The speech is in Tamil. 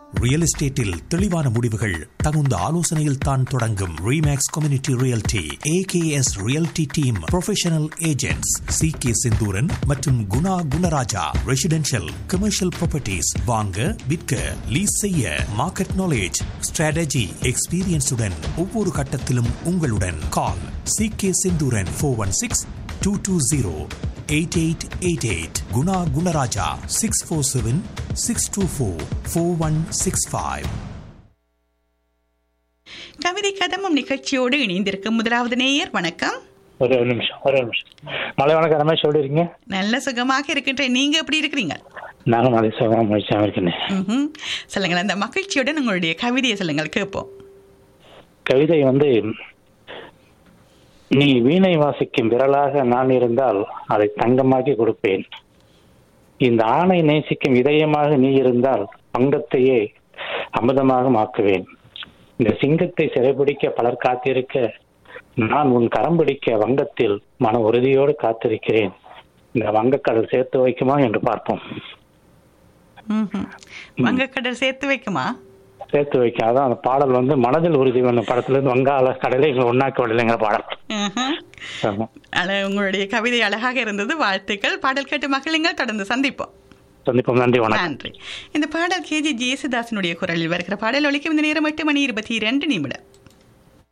ரியல் எஸ்டேட்டில் தெளிவான முடிவுகள் தகுந்த ஆலோசனையில் தான் தொடங்கும் Remax community realty AKS realty team professional agents C K Senthuran மற்றும் Guna Gunaraja residential commercial properties வாங்க விற்க லீஸ் செய்ய மார்க்கெட் நாலேஜ் ஸ்ட்ராட்டஜி எக்ஸ்பீரியன்ஸுடன் ஒவ்வொரு கட்டத்திலும் உங்களுடன் call C K Senthuran four one six two two zero eight eight eight eight Guna Gunaraja six four seven six two four four one six five கவிதை கதமம் நிகழ்ச்சியோடு இணைந்திருக்கும் முதலாவது நேயர் வணக்கம் ஒரு ஒரு நிமிஷம் ஒரு நிமிஷம் மலை வணக்கம் ரமேஷ் எப்படி இருக்கீங்க நல்ல சுகமாக இருக்கின்றேன் நீங்க எப்படி இருக்கிறீங்க நானும் மலை சுகமாக முடிச்சாம இருக்கேன் ம்ஹும். சொல்லுங்கள் அந்த மகிழ்ச்சியுடன் உங்களுடைய கவிதையை சொல்லுங்கள் கேட்போம் கவிதை வந்து நீ வீணை வாசிக்கும் விரலாக நான் இருந்தால் அதை தங்கமாக்கி கொடுப்பேன் இந்த ஆணை நேசிக்கும் இதயமாக நீ இருந்தால் பங்கத்தையே அமிர்தமாக மாக்குவேன் இந்த சிங்கத்தை சிறைபிடிக்க பலர் காத்திருக்க நான் உன் கரம் பிடிக்க வங்கத்தில் மன உறுதியோடு காத்திருக்கிறேன் இந்த வங்கக்கடல் சேர்த்து வைக்குமா என்று பார்ப்போம் ம்ஹும். வங்கக்கடல் சேர்த்து வைக்குமா சேர்த்து வைக்க அதான் அந்த பாடல் வந்து மனதில் உறுதி வேணும் படத்துல இருந்து வங்காள கடலை ஒன்னாக்க விடலைங்கிற பாடல் ம்ஹும். ஆமா. அழ- உங்களுடைய கவிதை அழகாக இருந்தது வாழ்த்துக்கள் பாடல் கேட்டு மகிழுங்கள் தொடர்ந்து சந்திப்போம் சந்திப்போம் நன்றி வணக்கம் நன்றி இந்த பாடல் கேஜி ஜேசுதாசனுடைய குரலில் வருகிற பாடல் ஒலிக்கும் இந்த நேரம் எட்டு மணி இருபத்தி இரண்டு நிமிடம்